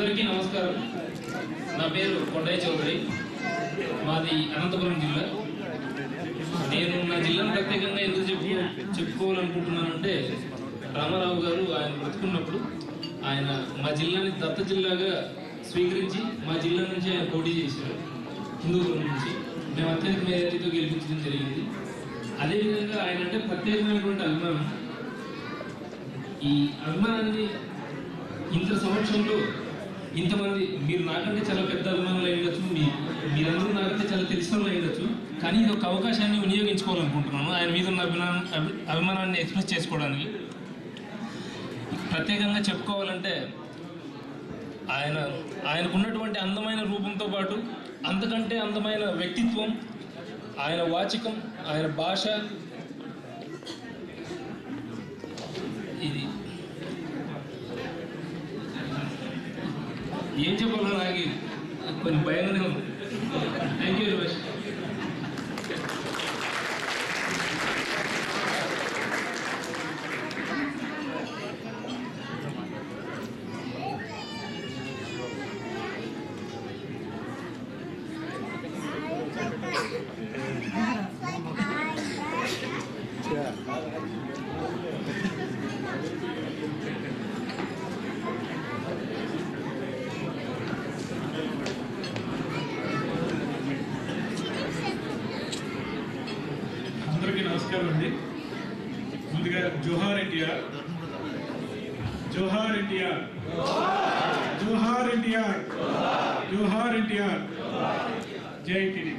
అందరికీ నమస్కారం నా పేరు కొండయ్య చౌదరి మాది అనంతపురం జిల్లా నేను నా జిల్లాను ప్రత్యేకంగా ఎందుకు చెప్పు చెప్పుకోవాలనుకుంటున్నానంటే రామారావు గారు ఆయన బ్రతుకున్నప్పుడు ఆయన మా జిల్లాని దత్త జిల్లాగా స్వీకరించి మా జిల్లా నుంచి ఆయన పోటీ చేశారు హిందూపురం నుంచి మేము అత్యధిక మెజారిటీతో గెలిపించడం జరిగింది అదేవిధంగా ఆయన అంటే ప్రత్యేకమైనటువంటి అభిమానం ఈ అభిమానాన్ని ఇంత సంవత్సరంలో ఇంతమంది మీరు నాకంటే చాలా పెద్ద అభిమానులు అయ్యొచ్చు మీ మీరందరూ నాకంటే చాలా తెలిసిన వాళ్ళు అయ్యొచ్చు కానీ ఇది ఒక అవకాశాన్ని వినియోగించుకోవాలనుకుంటున్నాను ఆయన మీద ఉన్న అభిమానం అభి- అభిమానాన్ని ఎక్స్ప్రెస్ చేసుకోవడానికి ప్రత్యేకంగా చెప్పుకోవాలంటే ఆయన ఆయనకున్నటువంటి అందమైన రూపంతో పాటు అంతకంటే అందమైన వ్యక్తిత్వం ఆయన వాచికం ఆయన భాష ఇది ఏం చెప్పాలో నాకు కొన్ని భయంగానే ఉంది థ్యాంక్ యూ వెరీ మచ్ అందరికీ నమస్కారం అండి ముందుగా జోహార్ ఎన్టీఆర్ జోహార్ ఎన్టీఆర్ జోహార్ ఎన్టీఆర్ జోహార్ ఎన్టీఆర్ జై టీడీ